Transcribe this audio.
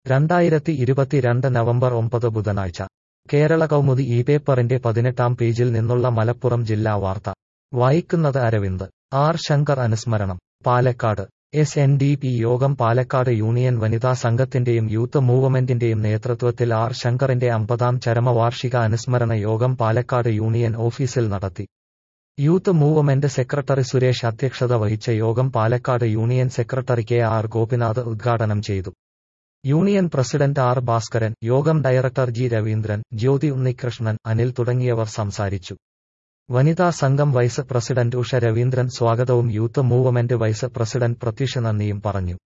രണ്ടായിരത്തി ഇരുപത്തിരണ്ട് നവംബർ ഒമ്പത് ബുധനാഴ്ച കേരള കൗമുദി ഈ പേപ്പറിന്റെ പതിനെട്ടാം പേജിൽ നിന്നുള്ള മലപ്പുറം ജില്ലാ വാർത്ത വായിക്കുന്നത് അരവിന്ദ് ആർ ശങ്കർ അനുസ്മരണം Palakkad S N D P യോഗം പാലക്കാട് യൂണിയൻ വനിതാ സംഘത്തിന്റെയും യൂത്ത് മൂവ്മെന്റിന്റെയും നേതൃത്വത്തിൽ ആർ ശങ്കറിന്റെ അമ്പതാം ചരമവാർഷിക അനുസ്മരണ യോഗം പാലക്കാട് യൂണിയൻ ഓഫീസിൽ നടത്തി യൂത്ത് മൂവ്മെന്റ് സെക്രട്ടറി സുരേഷ് അധ്യക്ഷത വഹിച്ച യോഗം Palakkad union secretary K R Gopinath ഉദ്ഘാടനം ചെയ്തു യൂണിയൻ പ്രസിഡന്റ് ആർ ഭാസ്കരൻ യോഗം ഡയറക്ടർ ജി രവീന്ദ്രൻ ജ്യോതി ഉണ്ണികൃഷ്ണൻ അനിൽ തുടങ്ങിയവർ സംസാരിച്ചു വനിതാ സംഘം വൈസ് പ്രസിഡന്റ് ഉഷ രവീന്ദ്രൻ സ്വാഗതവും youth movement vice president Prathyusha നന്ദിയും പറഞ്ഞു